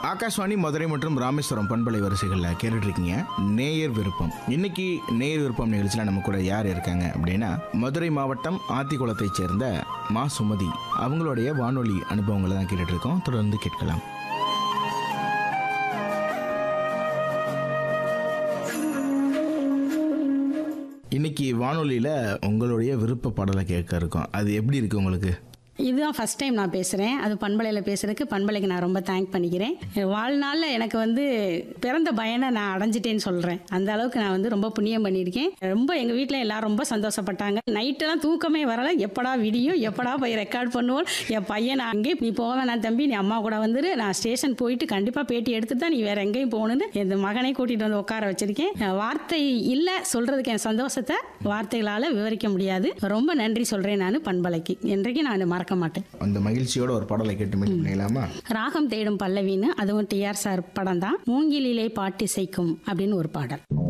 ஆகாஷ்வாணி மதுரை மற்றும் ராமேஸ்வரம் பண்பலை வரிசைகளில் கேட்டுட்டு இருக்கீங்க நேயர் விருப்பம் இன்னைக்கு நேயர் விருப்பம் நிகழ்ச்சியில் நம்ம கூட யார் இருக்காங்க அப்படின்னா மதுரை மாவட்டம் ஆத்திக்குளத்தைச் சேர்ந்த மா சுமதி அவங்களுடைய வானொலி அனுபவங்களை தான் கேட்டுட்டு இருக்கோம் தொடர்ந்து கேட்கலாம் இன்னைக்கு வானொலியில் உங்களுடைய விருப்ப பாடலை கேட்க இருக்கோம் அது எப்படி இருக்கு உங்களுக்கு இதுதான் ஃபர்ஸ்ட் டைம் நான் பேசுகிறேன் அது பண்பலையில் பேசுறதுக்கு பண்பலைக்கு நான் ரொம்ப தேங்க் பண்ணிக்கிறேன் என் வாழ்நாளில் எனக்கு வந்து பிறந்த பயனை நான் அடைஞ்சிட்டேன்னு சொல்கிறேன் அந்த அளவுக்கு நான் வந்து ரொம்ப புண்ணியம் பண்ணியிருக்கேன் ரொம்ப எங்கள் வீட்டில் எல்லாரும் ரொம்ப சந்தோஷப்பட்டாங்க நைட்டெல்லாம் தூக்கமே வரல எப்படா விடியும் எப்படா போய் ரெக்கார்ட் பண்ணுவோம் என் பையன் நான் அங்கேயும் நீ போக வேணாம் தம்பி நீ அம்மா கூட வந்துரு நான் ஸ்டேஷன் போயிட்டு கண்டிப்பாக பேட்டி எடுத்துட்டு தான் நீ வேற எங்கேயும் போகணுன்னு என் மகனை கூட்டிகிட்டு வந்து உட்கார வச்சிருக்கேன் வார்த்தை இல்லை சொல்கிறதுக்கு என் சந்தோஷத்தை வார்த்தைகளால் விவரிக்க முடியாது ரொம்ப நன்றி சொல்கிறேன் நான் பண்பலைக்கு என்றைக்கும் நான் மறக்க மாட்டேன் அந்த மகிழ்ச்சியோட ஒரு பாடலை கேட்டு மீட் பண்ணிடலாமா ராகம் தேடும் பல்லவின்னு அதுவும் டிஆர் சார் படம் தான் மூங்கிலிலே பாட்டிசைக்கும் அப்படின்னு ஒரு பாடல்